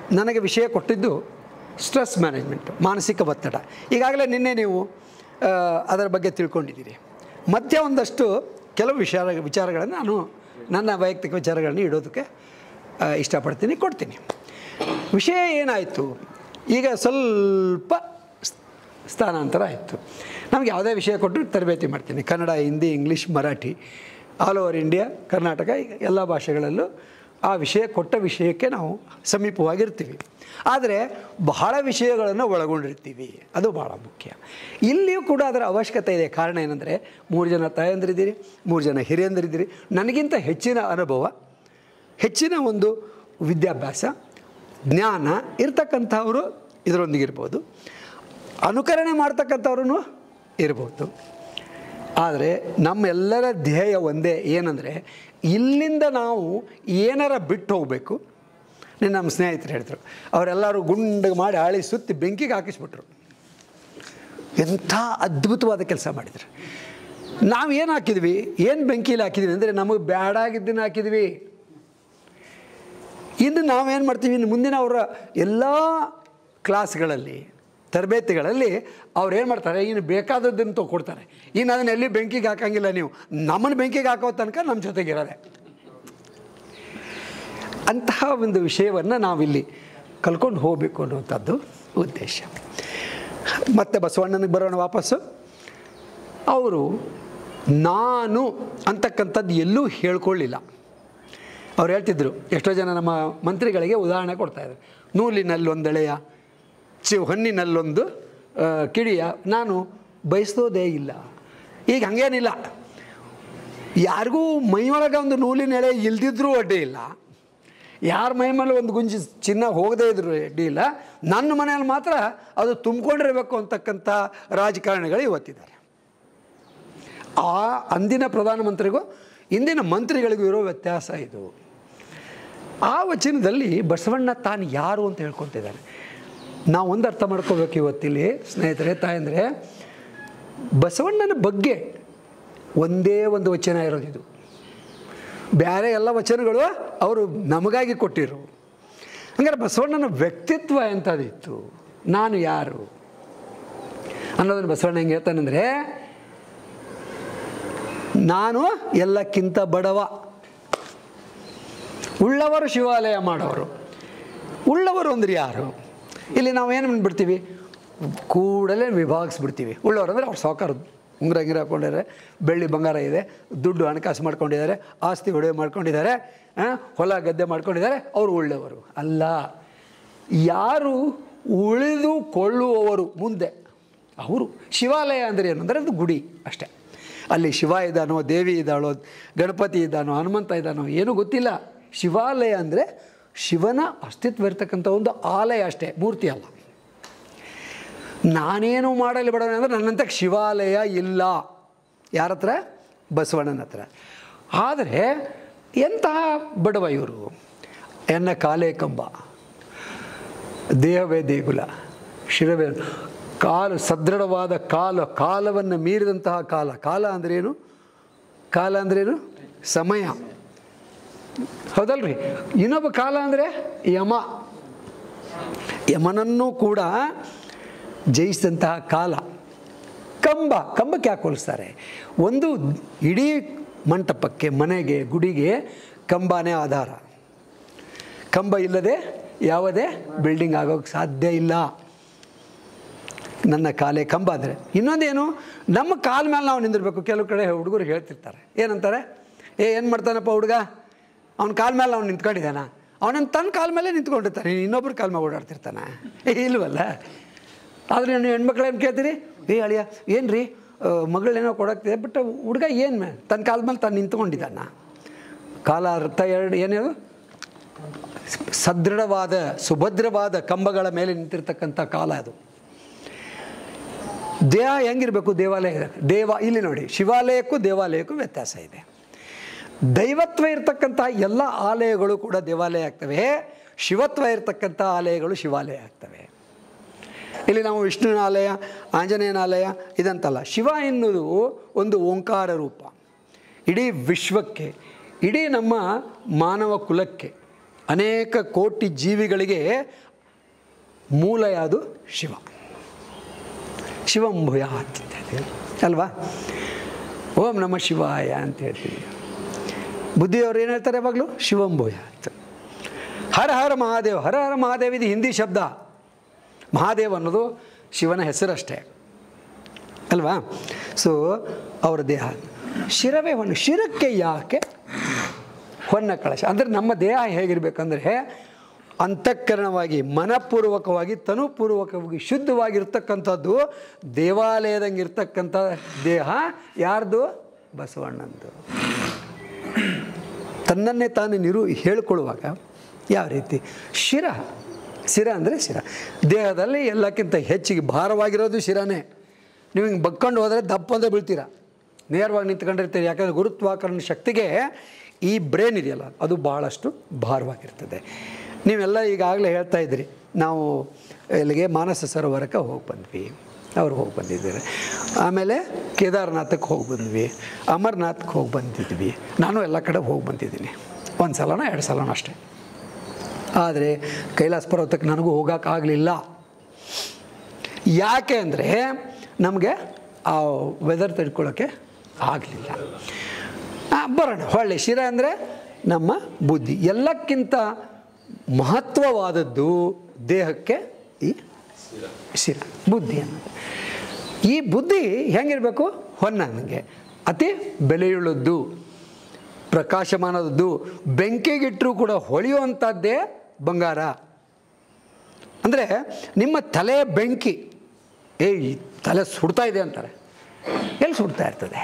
ನನಗೆ ವಿಷಯ ಕೊಟ್ಟಿದ್ದು ಸ್ಟ್ರೆಸ್ ಮ್ಯಾನೇಜ್ಮೆಂಟ್ ಮಾನಸಿಕ ಒತ್ತಡ ಈಗಾಗಲೇ ನಿನ್ನೆ ನೀವು ಆ, ಅದರ ಬಗ್ಗೆ ತಿಳ್ಕೊಂಡಿದ್ದೀರಿ ಮಧ್ಯ ಒಂದಷ್ಟು ಕೆಲವು ವಿಚಾರ ವಿಚಾರಗಳನ್ನು ನಾನು ನನ್ನ ವೈಯಕ್ತಿಕ ವಿಚಾರಗಳನ್ನು ಇಡೋದಕ್ಕೆ ಆ, ಇಷ್ಟಪಡ್ತೀನಿ ಕೊಡ್ತೀನಿ ವಿಷಯ ಏನಾಯಿತು ಈಗ ಸ್ವಲ್ಪ ಸ್- ಸ್ಥಾನಾಂತರ ಆಯಿತು ನಮಗೆ ಯಾವುದೇ ವಿಷಯ ಕೊಟ್ಟರು ತರಬೇತಿ ಮಾಡ್ತೀನಿ Kannada Hindi English Marathi all over India Karnataka ಈಗ ಎಲ್ಲ ಭಾಷೆಗಳಲ್ಲೂ ಆ ವಿಷಯ ಕೊಟ್ಟ ವಿಷಯಕ್ಕೆ ನಾವು ಸಮೀಪವಾಗಿರ್ತೀವಿ ಆದರೆ ಬಹಳ ವಿಷಯಗಳನ್ನು ಒಳಗೊಂಡಿರ್ತೀವಿ ಅದು ಭಾಳ ಮುಖ್ಯ ಇಲ್ಲಿಯೂ ಕೂಡ ಅದರ ಅವಶ್ಯಕತೆ ಇದೆ ಕಾರಣ ಏನಂದರೆ ಮೂರು ಜನ ತಾಯಂದಿರಿದ್ದೀರಿ ಮೂರು ಜನ ಹಿರಿಯಂದಿರಿದ್ದೀರಿ ನನಗಿಂತ ಹೆಚ್ಚಿನ ಅನುಭವ ಹೆಚ್ಚಿನ ಒಂದು ವಿದ್ಯಾಭ್ಯಾಸ ಜ್ಞಾನ ಇರ್ತಕ್ಕಂಥವರು ಇದರೊಂದಿಗಿರ್ಬೋದು ಅನುಕರಣೆ ಮಾಡ್ತಕ್ಕಂಥವ್ರೂ ಇರ್ಬೋದು ಆದರೆ ನಮ್ಮೆಲ್ಲರ ಧ್ಯೇಯ ಒಂದೇ ಏನಂದರೆ ಇಲ್ಲಿಂದ ನಾವು ಏನಾರ ಬಿಟ್ಟು ಹೋಗಬೇಕು ನೀನು ನಮ್ಮ ಸ್ನೇಹಿತರು ಹೇಳಿದ್ರು ಅವರೆಲ್ಲರೂ ಗುಂಡಿಗೆ ಮಾಡಿ ಆಳಿ ಸುತ್ತಿ ಬೆಂಕಿಗೆ ಹಾಕಿಸ್ಬಿಟ್ರು ಎಂಥ ಅದ್ಭುತವಾದ ಕೆಲಸ ಮಾಡಿದ್ರು ನಾವು ಏನು ಹಾಕಿದ್ವಿ ಏನು ಬೆಂಕಿಲಿ ಹಾಕಿದ್ವಿ ಅಂದರೆ ನಮಗೆ ಬ್ಯಾಡಾಗಿದ್ದನ್ನು ಹಾಕಿದ್ವಿ ಇನ್ನು ನಾವೇನು ಮಾಡ್ತೀವಿ ಇನ್ನು ಮುಂದಿನ ಅವರ ಎಲ್ಲ ಕ್ಲಾಸ್ಗಳಲ್ಲಿ ತರಬೇತಿಗಳಲ್ಲಿ ಅವ್ರು ಏನು ಮಾಡ್ತಾರೆ ಇನ್ನು ಬೇಕಾದದ್ದನ್ನು ತೊಗೊಡ್ತಾರೆ ಇನ್ನು ಅದನ್ನ ಎಲ್ಲಿ ಬೆಂಕಿಗೆ ಹಾಕಂಗಿಲ್ಲ ನೀವು ನಮ್ಮನ್ನು ಬೆಂಕಿಗೆ ಹಾಕೋ ತನಕ ನಮ್ಮ ಜೊತೆಗಿರೋದೆ ಅಂತಹ ಒಂದು ವಿಷಯವನ್ನು ನಾವಿಲ್ಲಿ ಕಲ್ಕೊಂಡು ಹೋಗಬೇಕು ಅನ್ನುವಂಥದ್ದು ಉದ್ದೇಶ ಮತ್ತೆ ಬಸವಣ್ಣನಿಗೆ ಬರೋಣ ವಾಪಸ್ಸು ಅವರು ನಾನು ಅಂತಕ್ಕಂಥದ್ದು ಎಲ್ಲೂ ಹೇಳ್ಕೊಳ್ಳಿಲ್ಲ ಅವ್ರು ಹೇಳ್ತಿದ್ರು ಎಷ್ಟೋ ಜನ ನಮ್ಮ ಮಂತ್ರಿಗಳಿಗೆ ಉದಾಹರಣೆ ಕೊಡ್ತಾಯಿದ್ರು ನೂಲಿನಲ್ಲಿ ಒಂದೆಳೆಯ ಚಿ ಹೊನ್ನಿನಲ್ಲೊಂದು ಆ, ಕಿಡಿಯ ನಾನು ಬಯಸೋದೇ ಇಲ್ಲ ಈಗ ಹಂಗೇನಿಲ್ಲ ಯಾರಿಗೂ ಮೈಯೊಳಗೆ ಒಂದು ನೂಲಿನ ಎಳೆ ಇಲ್ದಿದ್ರೂ ಅಡ್ಡಿ ಇಲ್ಲ ಯಾರ ಮೈ ಮೇಲೆ ಒಂದು ಗುಂಜಿ ಚಿನ್ನ ಹೋಗದೇ ಇದ್ರು ಅಡ್ಡಿ ಇಲ್ಲ ನನ್ನ ಮನೆಯಲ್ಲಿ ಮಾತ್ರ ಅದು ತುಂಬಿಕೊಂಡಿರಬೇಕು ಅಂತಕ್ಕಂಥ ರಾಜಕಾರಣಿಗಳು ಇವತ್ತಿದ್ದಾರೆ ಆ ಅಂದಿನ ಪ್ರಧಾನಮಂತ್ರಿಗೂ ಇಂದಿನ ಮಂತ್ರಿಗಳಿಗೂ ಇರೋ ವ್ಯತ್ಯಾಸ ಇದು ಆ ವಚನದಲ್ಲಿ ಬಸವಣ್ಣ ತಾನು ಯಾರು ಅಂತ ಹೇಳ್ಕೊತಿದ್ದಾನೆ ನಾವು ಒಂದು ಅರ್ಥ ಮಾಡ್ಕೋಬೇಕು ಇವತ್ತಿಲ್ಲಿ ಸ್ನೇಹಿತರೆ ತಾಯಂದರೆ ಬಸವಣ್ಣನ ಬಗ್ಗೆ ಒಂದೇ ಒಂದು ವಚನ ಇರೋದಿದು ಬೇರೆ ಎಲ್ಲ ವಚನಗಳು ಅವರು ನಮಗಾಗಿ ಕೊಟ್ಟಿರು ಹಂಗಾರೆ ಬಸವಣ್ಣನ ವ್ಯಕ್ತಿತ್ವ ಎಂಥದಿತ್ತು ನಾನು ಯಾರು ಅನ್ನೋದನ್ನು ಬಸವಣ್ಣ ಹೆಂಗೆ ಹೇಳ್ತಾನಂದರೆ ನಾನು ಎಲ್ಲಕ್ಕಿಂತ ಬಡವ ಉಳ್ಳವರು ಶಿವಾಲಯ ಮಾಡೋರು ಉಳ್ಳವರು ಅಂದ್ರೆ ಯಾರು ಇಲ್ಲಿ ನಾವು ಏನು ಅಂದ್ಬಿಡ್ತೀವಿ ಕೂಡಲೇ ವಿಭಾಗಿಸ್ಬಿಡ್ತೀವಿ ಉಳ್ಳವರು ಅಂದರೆ ಅವ್ರು ಸಾವುಕಾರ ಉಂಗುರ ಗಿರ ಹಾಕೊಂಡಿದ್ದಾರೆ ಬೆಳ್ಳಿ ಬಂಗಾರ ಇದೆ ದುಡ್ಡು ಹಣಕಾಸು ಮಾಡ್ಕೊಂಡಿದ್ದಾರೆ ಆಸ್ತಿ ಒಡವೆ ಮಾಡ್ಕೊಂಡಿದ್ದಾರೆ ಆ, ಹೊಲ ಗದ್ದೆ ಮಾಡ್ಕೊಂಡಿದ್ದಾರೆ ಅವರು ಉಳ್ಳವರು ಅಲ್ಲ ಯಾರು ಉಳಿದುಕೊಳ್ಳುವವರು ಮುಂದೆ ಅವರು ಶಿವಾಲಯ ಅಂದರೆ ಏನು ಅಂದರೆ ಅದು ಗುಡಿ ಅಷ್ಟೇ ಅಲ್ಲಿ ಶಿವ ಇದ್ದಾನೋ ದೇವಿ ಇದ್ದಾಳೋ ಗಣಪತಿ ಇದ್ದಾನೋ ಹನುಮಂತ ಇದ್ದಾನೋ ಏನೂ ಗೊತ್ತಿಲ್ಲ ಶಿವಾಲಯ ಅಂದರೆ ಶಿವನ ಅಸ್ತಿತ್ವ ಇರ್ತಕ್ಕಂಥ ಒಂದು ಆಲಯ ಅಷ್ಟೇ ಮೂರ್ತಿ ಅಲ್ಲ ನಾನೇನು ಮಾಡಲಿ ಬಡವನ ಅಂದರೆ ನನ್ನಂತ ಶಿವಾಲಯ ಇಲ್ಲ ಯಾರ ಹತ್ರ ಬಸವಣ್ಣನ ಹತ್ರ ಆದರೆ ಎಂತಹ ಬಡವ ಇವರು ಎನ್ನ ಕಾಲೇ ಕಂಬ ದೇಹವೇ ದೇಗುಲ ಶಿರವೇ ಕಾಲು ಸದೃಢವಾದ ಕಾಲ ಕಾಲವನ್ನು ಮೀರಿದಂತಹ ಕಾಲ ಕಾಲ ಅಂದ್ರೇನು ಕಾಲ ಅಂದ್ರೇನು ಸಮಯ ಹೌದಲ್ರಿ ಇನ್ನೊಬ್ಬ ಕಾಲ ಅಂದರೆ ಯಮ ಯಮನನ್ನು ಕೂಡ ಜಯಿಸಿದಂತಹ ಕಾಲ ಕಂಬ ಕಂಬಕ್ಕೆ ಯಾಕೆ ಹೋಲಿಸ್ತಾರೆ ಒಂದು ಇಡೀ ಮಂಟಪಕ್ಕೆ ಮನೆಗೆ ಗುಡಿಗೆ ಕಂಬನೇ ಆಧಾರ ಕಂಬ ಇಲ್ಲದೆ ಯಾವುದೇ ಬಿಲ್ಡಿಂಗ್ ಆಗೋಕ್ಕೆ ಸಾಧ್ಯ ಇಲ್ಲ ನನ್ನ ಕಾಲೇ ಕಂಬ ಅಂದರೆ ಇನ್ನೊಂದೇನು ನಮ್ಮ ಕಾಲ ಮೇಲೆ ನಾವು ನಿಂದಿರಬೇಕು ಕೆಲವು ಕಡೆ ಹುಡುಗರು ಹೇಳ್ತಿರ್ತಾರೆ ಏನಂತಾರೆ ಏ ಏನು ಮಾಡ್ತಾನಪ್ಪ ಹುಡುಗ ಅವ್ನ ಕಾಲ ಮೇಲೆ ಅವ್ನು ನಿಂತ್ಕೊಂಡಿದ್ದಾನ ಅವನನ್ನು ತನ್ನ ಕಾಲ ಮೇಲೆ ನಿಂತ್ಕೊಂಡಿರ್ತಾನೆ ಇನ್ನೊಬ್ರ ಕಾಲ ಮೇಲೆ ಓಡಾಡ್ತಿರ್ತಾನೆ ಏ ಇಲ್ವಲ್ಲ ಆದರೆ ನೀವು ಹೆಣ್ಮಕ್ಳೇನು ಕೇಳ್ತೀರಿ ಏ ಅಳಿಯ ಏನು ರೀ ಮಗಳೇನೋ ಕೊಡೋಕ್ತಿದೆ ಬಟ್ ಹುಡುಗ ಏನು ಮೇ ತನ್ನ ಕಾಲ ಮೇಲೆ ತಾನು ನಿಂತ್ಕೊಂಡಿದ್ದಾನ ಕಾಲ ಅರ್ಥ ಎರಡು ಏನೇನು ಸದೃಢವಾದ ಸುಭದ್ರವಾದ ಕಂಬಗಳ ಮೇಲೆ ನಿಂತಿರ್ತಕ್ಕಂಥ ಕಾಲ ಅದು ದೇಹ ಹೆಂಗಿರಬೇಕು ದೇವಾಲಯ ದೇವ ಇಲ್ಲಿ ನೋಡಿ ಶಿವಾಲಯಕ್ಕೂ ದೇವಾಲಯಕ್ಕೂ ವ್ಯತ್ಯಾಸ ಇದೆ ದೈವತ್ವ ಇರತಕ್ಕಂಥ ಎಲ್ಲ ಆಲಯಗಳು ಕೂಡ ದೇವಾಲಯ ಆಗ್ತವೆ ಶಿವತ್ವ ಇರತಕ್ಕಂಥ ಆಲಯಗಳು ಶಿವಾಲಯ ಆಗ್ತವೆ ಇಲ್ಲಿ ನಾವು ವಿಷ್ಣುವಿನ ಆಲಯ ಆಂಜನೇಯನ ಆಲಯ ಇದಂತಲ್ಲ ಶಿವ ಎನ್ನುವುದು ಒಂದು ಓಂಕಾರ ರೂಪ ಇಡೀ ವಿಶ್ವಕ್ಕೆ ಇಡೀ ನಮ್ಮ ಮಾನವ ಕುಲಕ್ಕೆ ಅನೇಕ ಕೋಟಿ ಜೀವಿಗಳಿಗೆ ಮೂಲ ಯಾವುದು ಶಿವ ಶಿವಂಭುಯ ಅಂತ ಹೇಳ್ತೀವಿ. ಅಲ್ವಾ ಓಂ ನಮ ಶಿವಾಯ ಅಂತ ಹೇಳ್ತೀವಿ ಬುದ್ಧಿಯವರು ಏನು ಹೇಳ್ತಾರೆ ಯಾವಾಗಲೂ ಶಿವಂಭುಯ ಅಂತ ಹರ ಹರ ಮಹಾದೇವ್ ಹರ ಹರ ಮಹಾದೇವ್ ಇದು ಹಿಂದಿ ಶಬ್ದ ಮಹಾದೇವ್ ಅನ್ನೋದು ಶಿವನ ಹೆಸರಷ್ಟೇ ಅಲ್ವಾ ಸೊ ಅವರ ದೇಹ ಶಿರವೇ ಹೊನ್ನು ಶಿರಕ್ಕೆ ಯಾಕೆ ಹೊನ್ನ ಕಳಶ ಅಂದರೆ ನಮ್ಮ ದೇಹ ಹೇಗಿರಬೇಕಂದ್ರೆ ಅಂತಃಕರಣವಾಗಿ ಮನಪೂರ್ವಕವಾಗಿ ತನುಪೂರ್ವಕವಾಗಿ ಶುದ್ಧವಾಗಿರ್ತಕ್ಕಂಥದ್ದು ದೇವಾಲಯದಂಗೆ ಇರ್ತಕ್ಕಂಥ ದೇಹ ಯಾರ್ದು ಬಸವಣ್ಣಂದು ತನ್ನನ್ನೇ ತಾನು ನಿರು ಹೇಳ್ಕೊಳ್ಳುವಾಗ ಯಾವ ರೀತಿ ಶಿರ ಶಿರ ಅಂದರೆ ಶಿರ ದೇಹದಲ್ಲಿ ಎಲ್ಲಕ್ಕಿಂತ ಹೆಚ್ಚಿಗೆ ಭಾರವಾಗಿರೋದು ಶಿರನೇ ನೀವು ಹಿಂಗೆ ಬಕ್ಕೊಂಡು ಹೋದರೆ ದಪ್ಪ ಅಂತ ಬೀಳ್ತೀರ ನೇರವಾಗಿ ನಿಂತ್ಕೊಂಡಿರ್ತೀರಿ ಯಾಕಂದರೆ ಗುರುತ್ವಾಕರ್ಷಣ ಶಕ್ತಿಗೆ ಈ ಬ್ರೇನ್ ಇದೆಯಲ್ಲ ಅದು ಭಾಳಷ್ಟು ಭಾರವಾಗಿರ್ತದೆ ನೀವೆಲ್ಲ ಈಗಾಗಲೇ ಹೇಳ್ತಾ ಇದ್ರಿ ನಾವು ಇಲ್ಲಿಗೆ ಮಾನಸ ಸರೋವರಕ್ಕೆ ಹೋಗಿ ಬಂದ್ವಿ ಅವ್ರು ಹೋಗಿ ಬಂದಿದ್ದಾರೆ ಆಮೇಲೆ ಕೇದಾರ್ನಾಥಕ್ಕೆ ಹೋಗಿ ಬಂದ್ವಿ ಅಮರ್ನಾಥ್ಗೆ ಹೋಗಿ ಬಂದಿದ್ವಿ ನಾನು ಎಲ್ಲ ಕಡೆ ಹೋಗಿ ಬಂದಿದ್ದೀನಿ ಒಂದು ಸಲನೋ ಎರಡು ಸಲನೋ ಅಷ್ಟೇ ಆದರೆ ಕೈಲಾಸ ಪರ್ವತಕ್ಕೆ ನನಗೂ ಹೋಗೋಕ್ಕಾಗಲಿಲ್ಲ ಯಾಕೆ ಅಂದರೆ ನಮಗೆ ಆ ವೆದರ್ ತಡ್ಕೊಳ್ಳೋಕ್ಕೆ ಆಗಲಿಲ್ಲ ಬರೋಣ ಹೊಳ್ಳಿ ಶಿರ ಅಂದರೆ ನಮ್ಮ ಬುದ್ಧಿ ಎಲ್ಲಕ್ಕಿಂತ ಮಹತ್ವವಾದದ್ದು ದೇಹಕ್ಕೆ ಈ ಶಿರ ಬುದ್ಧಿ ಅನ್ನೋದು ಈ ಬುದ್ಧಿ ಹೆಂಗಿರಬೇಕು ಹೊನ್ನಂಗೆ ಅತಿ ಬೆಲೆಯುಳ್ಳದ್ದು ಪ್ರಕಾಶಮಾನದದ್ದು ಬೆಂಕಿಗಿಟ್ಟರೂ ಕೂಡ ಹೊಳೆಯುವಂಥದ್ದೇ ಬಂಗಾರ ಅಂದರೆ ನಿಮ್ಮ ತಲೆ ಬೆಂಕಿ ಏ ಈ ತಲೆ ಸುಡ್ತಾ ಇದೆ ಅಂತಾರೆ ಎಲ್ಲಿ ಸುಡ್ತಾ ಇರ್ತದೆ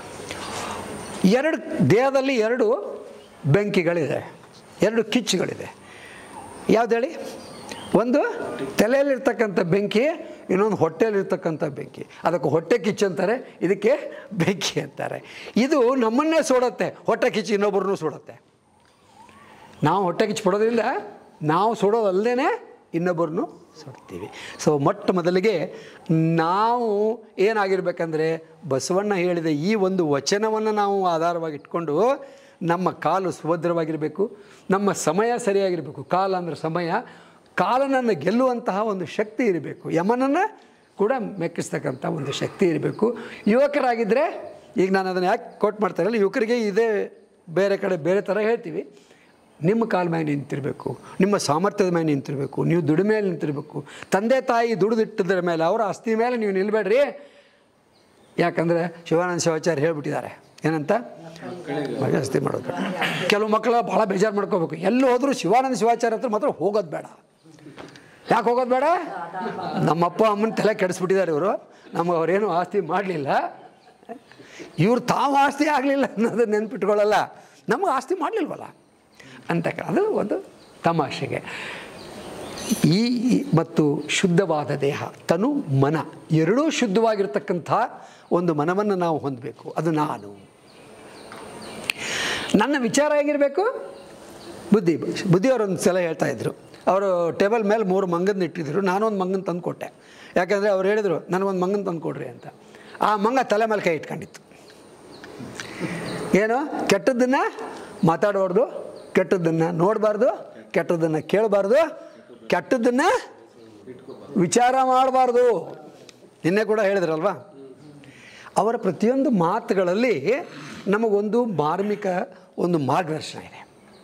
ಎರಡು ದೇಹದಲ್ಲಿ ಎರಡು ಬೆಂಕಿಗಳಿದೆ ಎರಡು ಕಿಚ್ಚುಗಳಿದೆ ಯಾವ್ದು ಹೇಳಿ ಒಂದು ತಲೆಯಲ್ಲಿರ್ತಕ್ಕಂಥ ಬೆಂಕಿ ಇನ್ನೊಂದು ಹೊಟ್ಟೆಯಲ್ಲಿರ್ತಕ್ಕಂಥ ಬೆಂಕಿ ಅದಕ್ಕೆ ಹೊಟ್ಟೆ ಕಿಚ್ಚು ಅಂತಾರೆ ಇದಕ್ಕೆ ಬೆಂಕಿ ಅಂತಾರೆ ಇದು ನಮ್ಮನ್ನೇ ಸುಡುತ್ತೆ ಹೊಟ್ಟೆ ಕಿಚ್ಚು ಇನ್ನೊಬ್ಬರನ್ನೂ ಸುಡುತ್ತೆ ನಾವು ಹೊಟ್ಟೆ ಕಿಚ್ಚು ಪಡೋದ್ರಿಂದ ನಾವು ಸುಡೋದಲ್ಲದೇ ಇನ್ನೊಬ್ಬರನ್ನು ಸುಡ್ತೀವಿ ಸೊ ಮೊಟ್ಟ ಮೊದಲಿಗೆ ನಾವು ಏನಾಗಿರ್ಬೇಕಂದ್ರೆ ಬಸವಣ್ಣ ಹೇಳಿದ ಈ ಒಂದು ವಚನವನ್ನು ನಾವು ಆಧಾರವಾಗಿ ಇಟ್ಕೊಂಡು ನಮ್ಮ ಕಾಲು ಸುಭದ್ರವಾಗಿರಬೇಕು ನಮ್ಮ ಸಮಯ ಸರಿಯಾಗಿರಬೇಕು ಕಾಲ ಅಂದರೆ ಸಮಯ ಕಾಲನನ್ನು ಗೆಲ್ಲುವಂತಹ ಒಂದು ಶಕ್ತಿ ಇರಬೇಕು ಯಮನನ್ನು ಕೂಡ ಮೆಕ್ಕಿಸ್ತಕ್ಕಂಥ ಒಂದು ಶಕ್ತಿ ಇರಬೇಕು ಯುವಕರಾಗಿದ್ದರೆ ಈಗ ನಾನು ಅದನ್ನು ಯಾಕೆ ಕೋಟ್ ಮಾಡ್ತಾರಲ್ಲ ಯುವಕರಿಗೆ ಇದೇ ಬೇರೆ ಕಡೆ ಬೇರೆ ಥರ ಹೇಳ್ತೀವಿ ನಿಮ್ಮ ಕಾಲ ಮೇಲೆ ನಿಂತಿರಬೇಕು ನಿಮ್ಮ ಸಾಮರ್ಥ್ಯದ ಮೇಲೆ ನಿಂತಿರಬೇಕು ನೀವು ದುಡಿಮೆಯಲ್ಲಿ ನಿಂತಿರಬೇಕು ತಂದೆ ತಾಯಿ ದುಡಿದಿಟ್ಟಿದ್ರ ಮೇಲೆ ಅವರ ಆಸ್ತಿ ಮೇಲೆ ನೀವು ನಿಲ್ಬೇಡ್ರಿ ಯಾಕಂದರೆ ಶಿವಾನಂದ ಶಿವಾಚಾರ್ಯ ಹೇಳ್ಬಿಟ್ಟಿದ್ದಾರೆ ಏನಂತ ಜಾಸ್ತಿ ಮಾಡೋದು ಬೇಡ. ಕೆಲವು ಮಕ್ಕಳು ಭಾಳ ಬೇಜಾರು ಮಾಡ್ಕೋಬೇಕು ಎಲ್ಲಿ ಹೋದರೂ ಶಿವಾನಂದ ಶಿವಾಚಾರ್ಯ ಹತ್ರ ಮಾತ್ರ ಹೋಗೋದು ಬೇಡ ಯಾಕೆ ಹೋಗೋದು ಬೇಡ ನಮ್ಮಪ್ಪ ಅಮ್ಮನ ತಲೆ ಕೆಡಿಸ್ಬಿಟ್ಟಿದ್ದಾರೆ ಇವರು ನಮಗೆ ಅವರೇನು ಆಸ್ತಿ ಮಾಡಲಿಲ್ಲ ಇವ್ರು ತಾವು ಆಸ್ತಿ ಆಗಲಿಲ್ಲ ಅನ್ನೋದು ನೆನ್ಪಿಟ್ಕೊಳ್ಳಲ್ಲ ನಮಗೆ ಆಸ್ತಿ ಮಾಡಲಿಲ್ವಲ್ಲ ಅಂತ ಅದು ಒಂದು ತಮಾಷೆಗೆ ಈ ಮತ್ತು ಶುದ್ಧವಾದ ದೇಹ ತನು ಮನ ಎರಡೂ ಶುದ್ಧವಾಗಿರ್ತಕ್ಕಂಥ ಒಂದು ಮನವನ್ನು ನಾವು ಹೊಂದಬೇಕು ಅದು ನಾನು ನನ್ನ ವಿಚಾರ ಹೇಗಿರಬೇಕು ಬುದ್ಧಿ ಬುದ್ಧಿಯವರು ಒಂದು ಸಲ ಹೇಳ್ತಾ ಇದ್ರು ಅವರು ಟೇಬಲ್ ಮೇಲೆ ಮೂರು ಮಂಗನ ಇಟ್ಟಿದ್ರು ನಾನೊಂದು ಮಂಗನ ತಂದು ಕೊಟ್ಟೆ ಯಾಕಂದರೆ ಅವ್ರು ಹೇಳಿದರು ನನಗೊಂದು ಮಂಗನ ತಂದು ಕೊಡ್ರಿ ಅಂತ ಆ ಮಂಗ ತಲೆ ಮೇಲೆ ಕೈ ಇಟ್ಕೊಂಡಿತ್ತು ಏನು ಕೆಟ್ಟದ್ದನ್ನು ಮಾತಾಡಬಾರ್ದು ಕೆಟ್ಟದ್ದನ್ನು ನೋಡಬಾರ್ದು ಕೆಟ್ಟದ್ದನ್ನು ಕೇಳಬಾರ್ದು ಕೆಟ್ಟದ್ದನ್ನು ವಿಚಾರ ಮಾಡಬಾರ್ದು ನಿನ್ನೆ ಕೂಡ ಹೇಳಿದ್ರಲ್ವಾ ಅವರ ಪ್ರತಿಯೊಂದು ಮಾತುಗಳಲ್ಲಿ ನಮಗೊಂದು ಮಾರ್ಮಿಕ ಒಂದು ಮಾರ್ಗದರ್ಶನ ಇದೆ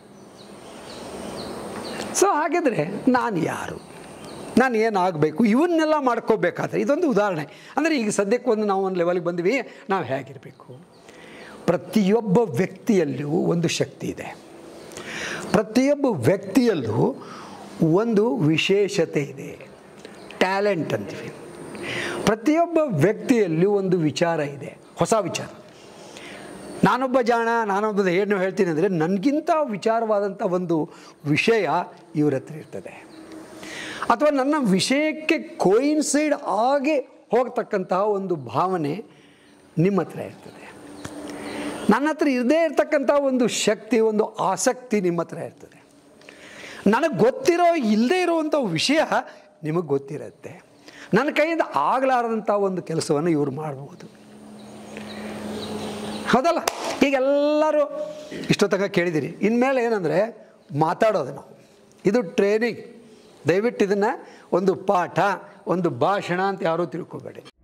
ಸೊ ಹಾಗಿದ್ರೆ ನಾನು ಯಾರು ನಾನು ಏನಾಗಬೇಕು ಇವನ್ನೆಲ್ಲ ಮಾಡ್ಕೋಬೇಕಾದ್ರೆ ಇದೊಂದು ಉದಾಹರಣೆ ಅಂದರೆ ಈಗ ಸದ್ಯಕ್ಕೆ ಒಂದು ನಾವು ಒಂದು ಲೆವೆಲ್ಗೆ ಬಂದ್ವಿ ನಾವು ಹೇಗಿರಬೇಕು ಪ್ರತಿಯೊಬ್ಬ ವ್ಯಕ್ತಿಯಲ್ಲೂ ಒಂದು ಶಕ್ತಿ ಇದೆ ಪ್ರತಿಯೊಬ್ಬ ವ್ಯಕ್ತಿಯಲ್ಲೂ ಒಂದು ವಿಶೇಷತೆ ಇದೆ ಟ್ಯಾಲೆಂಟ್ ಅಂತೀವಿ ಪ್ರತಿಯೊಬ್ಬ ವ್ಯಕ್ತಿಯಲ್ಲೂ ಒಂದು ವಿಚಾರ ಇದೆ ಹೊಸ ವಿಚಾರ ನಾನೊಬ್ಬ ಜಾಣ ನಾನೊಬ್ಬ ಏನು ಹೇಳ್ತೀನಿ ಅಂದರೆ ನನಗಿಂತ ವಿಚಾರವಾದಂಥ ಒಂದು ವಿಷಯ ಇವ್ರ ಹತ್ರ ಇರ್ತದೆ ಅಥವಾ ನನ್ನ ವಿಷಯಕ್ಕೆ ಕೋಯಿನ್ಸೈಡ್ ಆಗಿ ಹೋಗ್ತಕ್ಕಂತಹ ಒಂದು ಭಾವನೆ ನಿಮ್ಮ ಹತ್ರ ಇರ್ತದೆ ನನ್ನ ಹತ್ರ ಇರದೇ ಇರ್ತಕ್ಕಂಥ ಒಂದು ಶಕ್ತಿ ಒಂದು ಆಸಕ್ತಿ ನಿಮ್ಮ ಹತ್ರ ಇರ್ತದೆ ನನಗೆ ಗೊತ್ತಿರೋ ಇಲ್ಲದೇ ಇರುವಂಥ ವಿಷಯ ನಿಮಗೆ ಗೊತ್ತಿರುತ್ತೆ ನನ್ನ ಕೈಯಿಂದ ಆಗಲಾರದಂಥ ಒಂದು ಕೆಲಸವನ್ನು ಇವರು ಮಾಡ್ಬೋದು ಹೌದಲ್ಲ ಈಗ ಎಲ್ಲರೂ ಇಷ್ಟೊತ್ತಂಗ ಕೇಳಿದಿರಿ ಇನ್ಮೇಲೆ ಏನಂದರೆ ಮಾತಾಡೋದು ನಾವು ಇದು ಟ್ರೈನಿಂಗ್ ದಯವಿಟ್ಟು ಇದನ್ನು ಒಂದು ಪಾಠ ಒಂದು ಭಾಷಣ ಅಂತ ಯಾರೂ ತಿಳ್ಕೊಬೇಡಿ